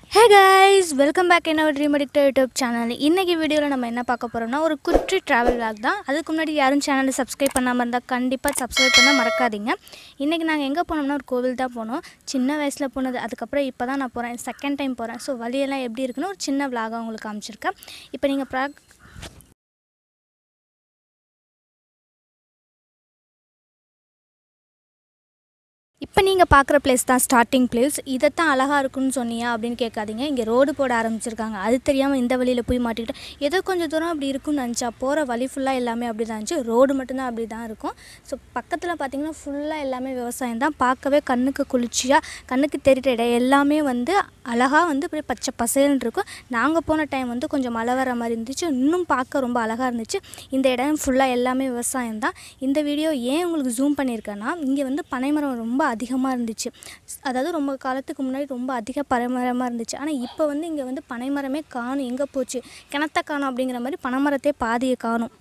ஹே guys welcome back என்னோட dream addictor YouTube channel இன்றைக்கி வீடியோவில் நம்ம என்ன பார்க்க போகிறோம்னா ஒரு குட்டி ட்ராவல் விளாக் தான் அதுக்கு முன்னாடி யாரும் சேனலை சப்ஸ்கிரைப் பண்ணாமல் இருந்தால் கண்டிப்பாக சப்ஸ்கிரைப் பண்ண மறக்காதீங்க இன்றைக்கி நாங்கள் எங்கே போனோம்னா ஒரு கோவில் தான் போனோம் சின்ன வயசில் போனது அதுக்கப்புறம் இப்போ தான் நான் போகிறேன் செகண்ட் டைம் போகிறேன் ஸோ வழியெல்லாம் எப்படி இருக்குன்னு ஒரு சின்ன விளாகாக உங்களுக்கு காமிச்சிருக்கேன் இப்போ நீங்கள் ப்ரா இப்போ நீங்கள் பார்க்குற பிளேஸ் தான் ஸ்டார்டிங் பிளேஸ் இதைத்தான் அழகாக இருக்குன்னு சொன்னியா அப்படின்னு கேட்காதீங்க இங்கே ரோடு போட ஆரம்பிச்சிருக்காங்க அது தெரியாமல் இந்த வழியில் போய் மாட்டிக்கிட்டேன் ஏதோ கொஞ்சம் தூரம் அப்படி இருக்கும்னு நினச்சா போகிற வழி ஃபுல்லாக எல்லாமே அப்படி தான் இருந்துச்சு ரோடு மட்டும்தான் அப்படி தான் இருக்கும் ஸோ பக்கத்தில் பார்த்தீங்கன்னா ஃபுல்லாக எல்லாமே விவசாயம் தான் பார்க்கவே கண்ணுக்கு குளிர்ச்சியாக கண்ணுக்கு தெரிகிற இடம் எல்லாமே வந்து அழகாக வந்து அப்படியே பச்சை பசேல்னு இருக்கும் நாங்கள் போன டைம் வந்து கொஞ்சம் மழை வர மாதிரி இருந்துச்சு இன்னும் பார்க்க ரொம்ப அழகாக இருந்துச்சு இந்த இடம் ஃபுல்லாக எல்லாமே விவசாயம் தான் இந்த வீடியோ ஏன் உங்களுக்கு ஜூம் பண்ணியிருக்கேன்னா இங்கே வந்து பனைமரம் ரொம்ப அதிகமாக இருந்துச்சு அதாவது ரொம்ப காலத்துக்கு முன்னாடி ரொம்ப அதிக பனைமரமாக இருந்துச்சு ஆனால் இப்போ வந்து இங்கே வந்து பனைமரமே காணும் எங்கே போச்சு கிணத்த காணும் அப்படிங்கிற மாதிரி பனைமரத்தை பாதியை காணும்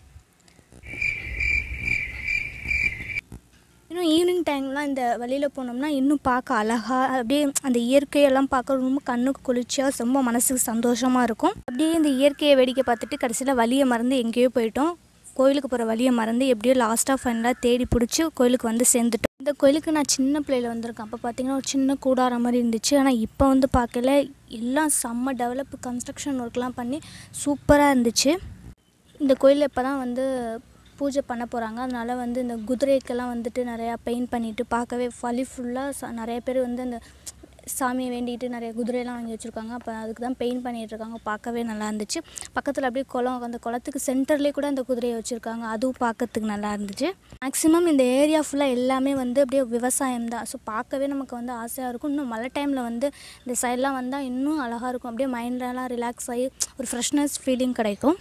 இன்னும் ஈவினிங் டைம்லாம் இந்த வழியில் போனோம்னா இன்னும் பார்க்க அழகாக அப்படியே அந்த இயற்கையெல்லாம் பார்க்க ரொம்ப கண்ணுக்கு குளிர்ச்சியாக ரொம்ப மனசுக்கு சந்தோஷமாக இருக்கும் அப்படியே இந்த இயற்கையை வேடிக்கை பார்த்துட்டு கடைசியில் வழியை மறந்து எங்கேயோ போயிட்டோம் கோயிலுக்கு போகிற வழியை மறந்து எப்படியோ லாஸ்ட்டாக ஃபைனலாக தேடி பிடிச்சி கோயிலுக்கு வந்து சேர்ந்துட்டோம் இந்த கோயிலுக்கு நான் சின்ன பிள்ளையில வந்திருக்கேன் அப்போ பார்த்தீங்கன்னா ஒரு சின்ன கூடாரம் மாதிரி இருந்துச்சு ஆனால் இப்போ வந்து பார்க்கல எல்லாம் செம்ம டெவலப் கன்ஸ்ட்ரக்ஷன் ஒர்க்லாம் பண்ணி சூப்பராக இருந்துச்சு இந்த கோயிலில் இப்போ தான் வந்து பூஜை பண்ண போகிறாங்க அதனால் வந்து இந்த குதிரைக்கெல்லாம் வந்துட்டு நிறையா பெயிண்ட் பண்ணிவிட்டு பார்க்கவே வழி ஃபுல்லாக ச நிறைய பேர் வந்து அந்த சாமியை வேண்டிகிட்டு நிறைய குதிரையெல்லாம் வாங்கி வச்சுருக்காங்க அப்போ அதுக்கு தான் பெயிண்ட் பண்ணிகிட்டு இருக்காங்க பார்க்கவே நல்லா இருந்துச்சு பக்கத்தில் அப்படியே குளம் அந்த குளத்துக்கு சென்டர்லேயே கூட அந்த குதிரையை வச்சுருக்காங்க அதுவும் பார்க்கறதுக்கு நல்லா இருந்துச்சு மேக்ஸிமம் இந்த ஏரியா ஃபுல்லாக எல்லாமே வந்து அப்படியே விவசாயம் தான் ஸோ பார்க்கவே நமக்கு வந்து ஆசையாக இருக்கும் இன்னும் மழை டைமில் வந்து இந்த சைட்லாம் வந்தால் இன்னும் அழகாக இருக்கும் அப்படியே மைண்டெல்லாம் ரிலாக்ஸ் ஆகி ஒரு ஃப்ரெஷ்னஸ் ஃபீலிங் கிடைக்கும்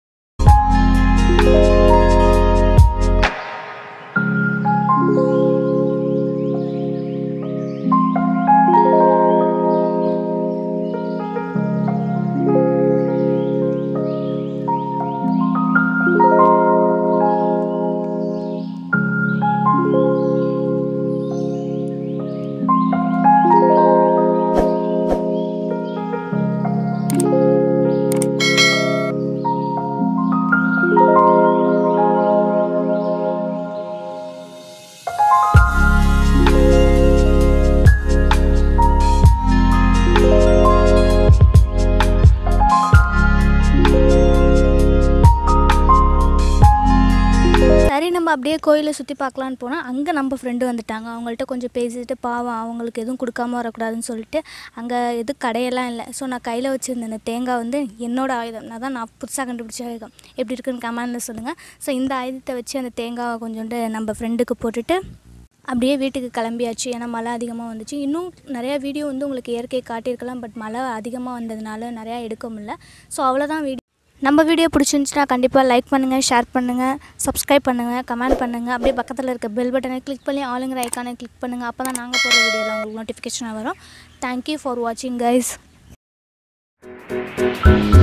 சரி நம்ம அப்படியே கோயிலை சுற்றி பார்க்கலான்னு போனால் அங்கே நம்ம ஃப்ரெண்டு வந்துட்டாங்க அவங்கள்ட்ட கொஞ்சம் பேசிட்டு பாவம் அவங்களுக்கு எதுவும் கொடுக்காம வரக்கூடாதுன்னு சொல்லிட்டு அங்கே எதுவும் கடையெல்லாம் இல்லை ஸோ நான் கையில் வச்சுருந்த இந்த தேங்காய் வந்து என்னோட ஆயுதம் நான் தான் நான் புதுசாக கண்டுபிடிச்ச ஆயுதம் எப்படி இருக்குன்னு கமெண்டில் சொல்லுங்கள் ஸோ இந்த ஆயுதத்தை வச்சு அந்த தேங்காவை கொஞ்சோண்டு நம்ம ஃப்ரெண்டுக்கு போட்டுட்டு அப்படியே வீட்டுக்கு கிளம்பியாச்சு ஏன்னா மழை அதிகமாக வந்துச்சு இன்னும் நிறையா வீடியோ வந்து உங்களுக்கு இயற்கை காட்டியிருக்கலாம் பட் மழை அதிகமாக வந்ததுனால நிறையா எடுக்க முடியல ஸோ அவ்வளோதான் வீடியோ நம்ம வீடியோ பிடிச்சிருந்துச்சுன்னா கண்டிப்பாக லைக் பண்ணுங்கள் ஷேர் பண்ணுங்கள் சப்ஸ்கிரைப் பண்ணுங்கள் கமெண்ட் பண்ணுங்கள் அப்படியே பக்கத்தில் இருக்க பெல் பட்டனை கிளிக் பண்ணி ஆளுங்கிற ஐக்கானை கிளிக் பண்ணுங்கள் அப்போ தான் நாங்கள் போகிற வீடியோவில் உங்களுக்கு நோட்டிஃபிகேஷனாக வரும் தேங்க்யூ ஃபார் வாட்சிங் கைஸ்